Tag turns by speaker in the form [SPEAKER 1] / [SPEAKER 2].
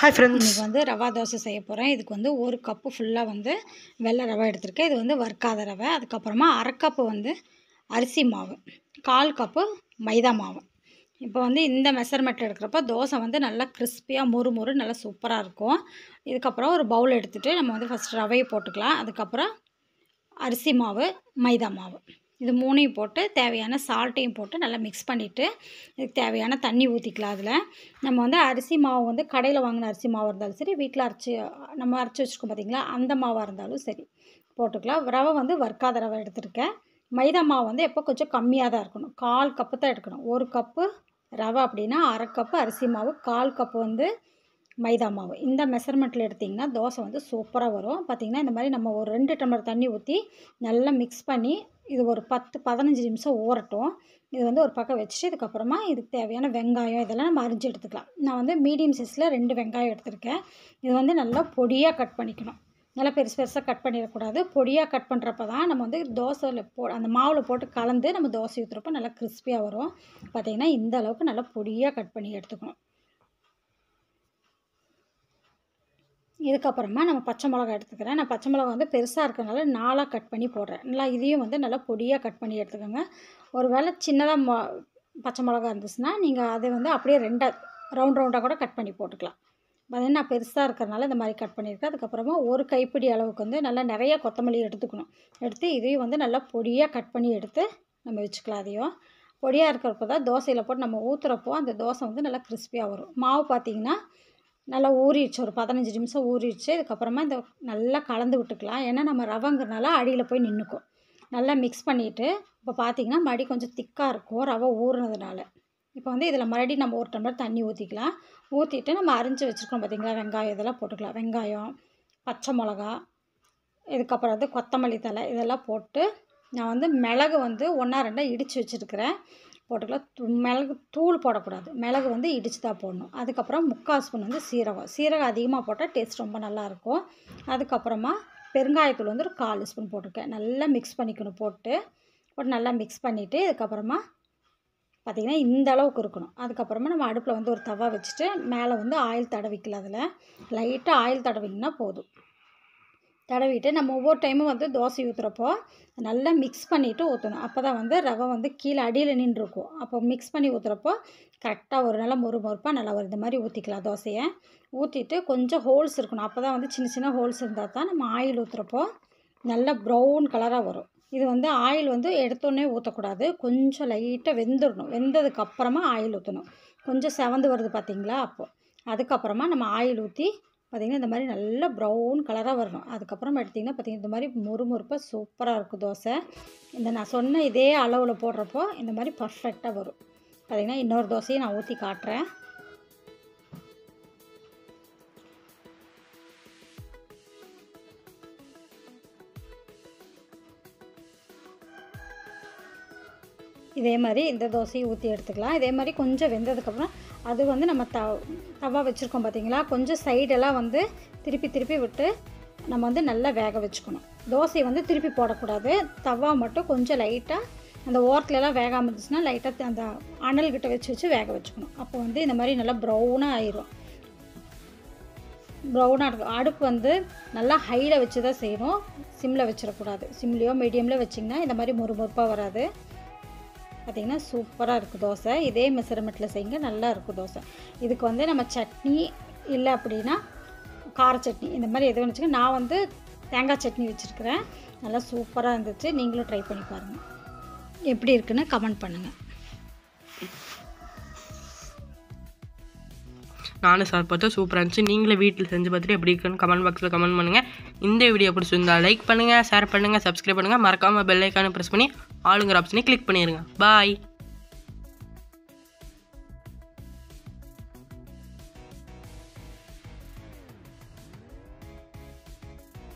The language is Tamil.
[SPEAKER 1] ஹாய் ஃப்ரெண்ட்ஸ்
[SPEAKER 2] இன்றைக்கி வந்து ரவா தோசை செய்ய போகிறேன் இதுக்கு வந்து ஒரு கப்பு ஃபுல்லாக வந்து வெள்ளை ரவை எடுத்திருக்கேன் இது வந்து வறுக்காத ரவை அதுக்கப்புறமா அரை கப்பு வந்து அரிசி மாவு கால் கப்பு மைதா மாவு இப்போ வந்து இந்த மெஷர்மெண்ட் எடுக்கிறப்ப தோசை வந்து நல்லா கிறிஸ்பியாக மொறு மொறு நல்லா சூப்பராக இருக்கும் இதுக்கப்புறம் ஒரு பவுல் எடுத்துகிட்டு நம்ம வந்து ஃபஸ்ட் ரவையை போட்டுக்கலாம் அதுக்கப்புறம் அரிசி மாவு மைதா மாவு இது மூணையும் போட்டு தேவையான சால்ட்டையும் போட்டு நல்லா மிக்ஸ் பண்ணிவிட்டு இதுக்கு தேவையான தண்ணி ஊற்றிக்கலாம் அதில் நம்ம வந்து அரிசி மாவு வந்து கடையில் வாங்கின அரிசி மாவு இருந்தாலும் சரி வீட்டில் அரைச்சி நம்ம அரைச்சி வச்சுருக்கோம் பார்த்தீங்களா அந்த மாவாக இருந்தாலும் சரி போட்டுக்கலாம் ரவை வந்து வறுக்காத ரவை எடுத்திருக்கேன் மைதா மாவு வந்து எப்போ கொஞ்சம் கம்மியாக தான் இருக்கணும் கால் கப்பு தான் எடுக்கணும் ஒரு கப்பு ரவை அப்படின்னா அரை கப்பு அரிசி மாவு கால் கப்பு வந்து மைதா மாவு இந்த மெஷர்மெண்ட்டில் எடுத்திங்கன்னா தோசை வந்து சூப்பராக வரும் பார்த்திங்கன்னா இந்த மாதிரி நம்ம ஒரு ரெண்டு டம்ளர் தண்ணி ஊற்றி நல்லா மிக்ஸ் பண்ணி இது ஒரு பத்து பதினஞ்சு நிமிஷம் ஊறட்டும் இது வந்து ஒரு பக்கம் வச்சுட்டு இதுக்கப்புறமா இதுக்கு தேவையான வெங்காயம் இதெல்லாம் நம்ம அரிஞ்சு எடுத்துக்கலாம் நான் வந்து மீடியம் சைஸில் ரெண்டு வெங்காயம் எடுத்திருக்கேன் இது வந்து நல்லா பொடியாக கட் பண்ணிக்கணும் நல்லா பெருசு பெருசாக கட் பண்ணிடக்கூடாது பொடியாக கட் பண்ணுறப்ப தான் நம்ம வந்து தோசையில் போ அந்த மாவில் போட்டு கலந்து நம்ம தோசை ஊற்றுறப்ப நல்லா கிறிஸ்பியாக வரும் பார்த்திங்கன்னா இந்த அளவுக்கு நல்லா பொடியாக கட் பண்ணி எடுத்துக்கணும் இதுக்கப்புறமா நம்ம பச்சை மிளகா எடுத்துக்கிறேன் நான் பச்சை மிளகா வந்து பெருசாக இருக்கிறனால நாலாக கட் பண்ணி போடுறேன் நல்லா இதையும் வந்து நல்லா பொடியாக கட் பண்ணி எடுத்துக்கோங்க ஒரு வேளை சின்னதாக மொ பச்சை மிளகா இருந்துச்சுன்னா நீங்கள் அதை வந்து அப்படியே ரெண்டாக ரவுண்ட் ரவுண்டாக கூட கட் பண்ணி போட்டுக்கலாம் பார்த்தீங்கன்னா நான் பெருசாக இருக்கிறனால இந்த மாதிரி கட் பண்ணியிருக்கேன் அதுக்கப்புறமா ஒரு கைப்பிடி அளவுக்கு வந்து நல்லா நிறைய கொத்தமல்லி எடுத்துக்கணும் எடுத்து இதையும் வந்து நல்லா பொடியாக கட் பண்ணி எடுத்து நம்ம வச்சுக்கலாம் அதையும் பொடியாக இருக்கிறப்ப தான் தோசையில் போட்டு நம்ம ஊற்றுறப்போ அந்த தோசை வந்து நல்லா கிறிஸ்பியாக வரும் மாவு பார்த்திங்கன்னா நல்லா ஊறிடுச்சு ஒரு பதினஞ்சு நிமிஷம் ஊறிடுச்சு இதுக்கப்புறமா இந்த நல்லா கலந்து விட்டுக்கலாம் ஏன்னா நம்ம ரவைங்கிறனால அடியில் போய் நின்றுக்கும் நல்லா மிக்ஸ் பண்ணிவிட்டு இப்போ பார்த்திங்கன்னா மறுபடி கொஞ்சம் திக்காக இருக்கும் ரவை ஊறுனதுனால இப்போ வந்து இதில் மறுபடியும் நம்ம ஒரு டம்ளர் தண்ணி ஊற்றிக்கலாம் ஊற்றிட்டு நம்ம அரிஞ்சு வச்சுருக்கோம் பார்த்திங்களா வெங்காயம் இதெல்லாம் போட்டுக்கலாம் வெங்காயம் பச்சை மிளகா இதுக்கப்புறம் வந்து கொத்தமல்லி தலை இதெல்லாம் போட்டு நான் வந்து மிளகு வந்து ஒன்றா ரெண்டாக இடித்து வச்சுருக்கிறேன் போட்டுக்கலாம் து- மிளகு தூள் போடக்கூடாது மிளகு வந்து இடித்து தான் போடணும் அதுக்கப்புறம் முக்கால் ஸ்பூன் வந்து சீரகம் சீரகம் அதிகமாக போட்டால் டேஸ்ட் ரொம்ப நல்லாயிருக்கும் அதுக்கப்புறமா பெருங்காயத்தூள் வந்து ஒரு கால் ஸ்பூன் போட்டிருக்கேன் நல்லா மிக்ஸ் பண்ணிக்கணும் போட்டு போட்டு நல்லா மிக்ஸ் பண்ணிவிட்டு அதுக்கப்புறமா பார்த்திங்கன்னா இந்த அளவுக்கு இருக்கணும் அதுக்கப்புறமா நம்ம அடுப்பில் வந்து ஒரு தவா வச்சுட்டு மேலே வந்து ஆயில் தடவிக்கலாம் அதில் லைட்டாக ஆயில் தடவிங்கன்னா போதும் தடவிட்டு நம்ம ஒவ்வொரு டைமும் வந்து தோசை ஊற்றுறப்போ நல்லா மிக்ஸ் பண்ணிவிட்டு ஊற்றணும் அப்போ தான் வந்து ரவை வந்து கீழே அடியில் நின்றுருக்கும் அப்போ மிக்ஸ் பண்ணி ஊற்றுறப்போ கரெக்டாக ஒரு நல்லா மொறு மொறுப்பாக நல்லா ஒரு இந்த மாதிரி ஊற்றிக்கலாம் தோசையை ஊற்றிட்டு கொஞ்சம் ஹோல்ஸ் இருக்கணும் அப்போ தான் வந்து சின்ன சின்ன ஹோல்ஸ் இருந்தால் தான் நம்ம ஆயில் ஊற்றுறப்போ நல்லா ப்ரௌன் கலராக வரும் இது வந்து ஆயில் வந்து எடுத்தோடனே ஊற்றக்கூடாது கொஞ்சம் லைட்டாக வெந்துடணும் வெந்ததுக்கு அப்புறமா ஆயில் ஊற்றணும் கொஞ்சம் செவந்து வருது பார்த்தீங்களா அப்போது அதுக்கப்புறமா நம்ம ஆயில் ஊற்றி பார்த்திங்கன்னா இந்த மாதிரி நல்லா ப்ரௌன் கலராக வரணும் அதுக்கப்புறம் எடுத்திங்கன்னா பார்த்திங்கன்னா இந்த மாதிரி மொறுமொறுப்பாக சூப்பராக இருக்கும் தோசை இந்த நான் சொன்ன இதே அளவில் போடுறப்போ இந்த மாதிரி பர்ஃபெக்டாக வரும் பார்த்திங்கன்னா இன்னொரு தோசையை நான் ஊற்றி காட்டுறேன் இதே மாதிரி இந்த தோசையை ஊற்றி எடுத்துக்கலாம் இதே மாதிரி கொஞ்சம் வெந்ததுக்கப்புறம் அது வந்து நம்ம த தவா வச்சுருக்கோம் பார்த்தீங்களா கொஞ்சம் சைடெல்லாம் வந்து திருப்பி திருப்பி விட்டு நம்ம வந்து நல்லா வேக வச்சுக்கணும் தோசையை வந்து திருப்பி போடக்கூடாது தவா மட்டும் கொஞ்சம் லைட்டாக அந்த ஓரத்துலலாம் வேகாமல் இருந்துச்சுன்னா லைட்டாக அந்த அனல் கிட்ட வச்சு வச்சு வேக வச்சுக்கணும் அப்போ வந்து இந்த மாதிரி நல்லா ப்ரௌனாக ஆயிரும் ப்ரௌனாக இருக்கும் அடுப்பு வந்து நல்லா ஹையில் வச்சு தான் செய்யணும் சிம்மில் வச்சிடக்கூடாது சிம்லேயோ மீடியமில் வச்சிங்கன்னா இந்த மாதிரி மொறுமொறுப்பாக வராது பார்த்திங்கன்னா சூப்பராக இருக்குது தோசை இதே மெஷர்மெண்ட்டில் செய்யுங்க நல்லா இருக்கும் தோசை இதுக்கு வந்து நம்ம சட்னி இல்லை அப்படின்னா கார சட்னி இந்த மாதிரி எது வேணுச்சுங்க நான் வந்து தேங்காய் சட்னி வச்சுருக்கிறேன் நல்லா சூப்பராக இருந்துச்சு நீங்களும் ட்ரை பண்ணி பாருங்கள் எப்படி இருக்குன்னு கமெண்ட் பண்ணுங்கள்
[SPEAKER 1] நானும் சார் பார்த்தா சூப்பராக இருந்துச்சு நீங்களே வீட்டில் செஞ்சு பார்த்துட்டு எப்படி இருக்குன்னு கமெண்ட் பாக்ஸில் கமெண்ட் பண்ணுங்கள் இந்த வீடியோ பிடிச்சிருந்தா லைக் பண்ணுங்கள் ஷேர் பண்ணுங்கள் சப்ஸ்கிரைப் பண்ணுங்கள் மறக்காமல் பெல் ஐக்கானை ப்ரெஸ் பண்ணி ஆளுங்கிற ஆப்ஷனை கிளிக் பண்ணிடுங்க பாய்